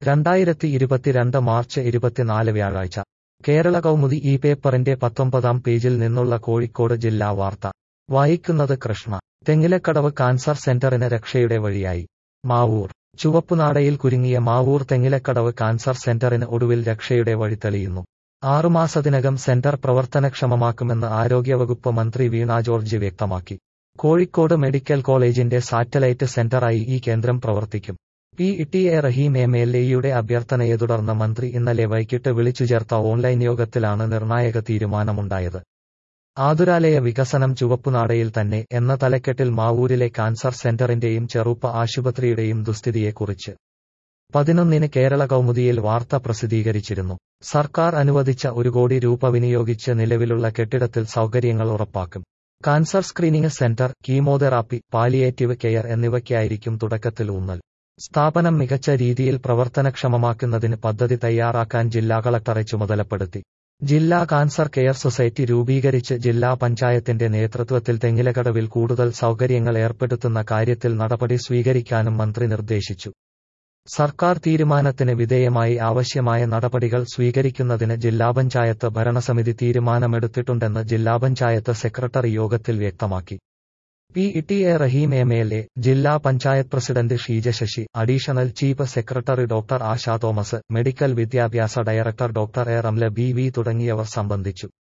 രണ്ടായിരത്തി ഇരുപത്തിരണ്ട് മാർച്ച് ഇരുപത്തിനാല് വ്യാഴാഴ്ച കേരള കൗമുദി ഈ പേപ്പറിന്റെ പത്തൊമ്പതാം പേജിൽ നിന്നുള്ള കോഴിക്കോട് ജില്ലാ വാർത്ത വായിക്കുന്നത് കൃഷ്ണ തെങ്ങിലക്കടവ് കാൻസർ സെന്ററിന് രക്ഷയുടെ വഴിയായി മാവൂർ ചുവപ്പുനാടയിൽ കുരുങ്ങിയ മാവൂർ തെങ്ങിലക്കടവ് കാൻസർ സെന്ററിന് ഒടുവിൽ രക്ഷയുടെ വഴി തെളിയുന്നു ആറുമാസത്തിനകം സെന്റർ പ്രവർത്തനക്ഷമമാക്കുമെന്ന് ആരോഗ്യവകുപ്പ് മന്ത്രി വീണ ജോർജ് വ്യക്തമാക്കി കോഴിക്കോട് മെഡിക്കൽ കോളേജിന്റെ സാറ്റലൈറ്റ് സെന്ററായി ഈ കേന്ദ്രം പ്രവർത്തിക്കും P T A Rahim M L എയുടെ അഭ്യർത്ഥനയെ തുടർന്ന് മന്ത്രി ഇന്നലെ വൈകിട്ട് വിളിച്ചുചേർത്ത ഓൺലൈൻ യോഗത്തിലാണ് നിർണായക തീരുമാനമുണ്ടായത് ആതുരാലയ വികസനം ചുവപ്പുനാടയിൽ തന്നെ എന്ന തലക്കെട്ടിൽ മാവൂരിലെ കാൻസർ സെന്ററിന്റെയും ചെറുപ്പ ആശുപത്രിയുടെയും ദുസ്ഥിതിയെക്കുറിച്ച് പതിനൊന്നിന് കേരള കൗമുദിയിൽ വാർത്ത പ്രസിദ്ധീകരിച്ചിരുന്നു സർക്കാർ അനുവദിച്ച ഒരു കോടി രൂപ വിനിയോഗിച്ച് നിലവിലുള്ള കെട്ടിടത്തിൽ സൗകര്യങ്ങൾ ഉറപ്പാക്കും cancer screening centre chemotherapy palliative care എന്നിവയ്ക്കായിരിക്കും തുടക്കത്തിൽ ഊന്നൽ സ്ഥാപനം മികച്ച രീതിയിൽ പ്രവർത്തനക്ഷമമാക്കുന്നതിന് പദ്ധതി തയ്യാറാക്കാൻ ജില്ലാ കളക്ടറെ ചുമതലപ്പെടുത്തി ജില്ലാ കാൻസർ കെയർ സൊസൈറ്റി രൂപീകരിച്ച് ജില്ലാ പഞ്ചായത്തിന്റെ നേതൃത്വത്തിൽ തെങ്ങിലകടവിൽ കൂടുതൽ സൗകര്യങ്ങൾ ഏർപ്പെടുത്തുന്ന കാര്യത്തിൽ നടപടി സ്വീകരിക്കാനും മന്ത്രി നിർദ്ദേശിച്ചു സർക്കാർ തീരുമാനത്തിന് വിധേയമായി ആവശ്യമായ നടപടികൾ സ്വീകരിക്കുന്നതിന് ജില്ലാ പഞ്ചായത്ത് ഭരണസമിതി തീരുമാനമെടുത്തിട്ടുണ്ടെന്ന് ജില്ലാ പഞ്ചായത്ത് സെക്രട്ടറി യോഗത്തിൽ വ്യക്തമാക്കി P T A Rahim M L A ജില്ലാ panchayat president Sheeja Sasi additional chief secretary doctor Asha Thomas medical വിദ്യാഭ്യാസ director doctor A Ramla B V തുടങ്ങിയവർ സംബന്ധിച്ചു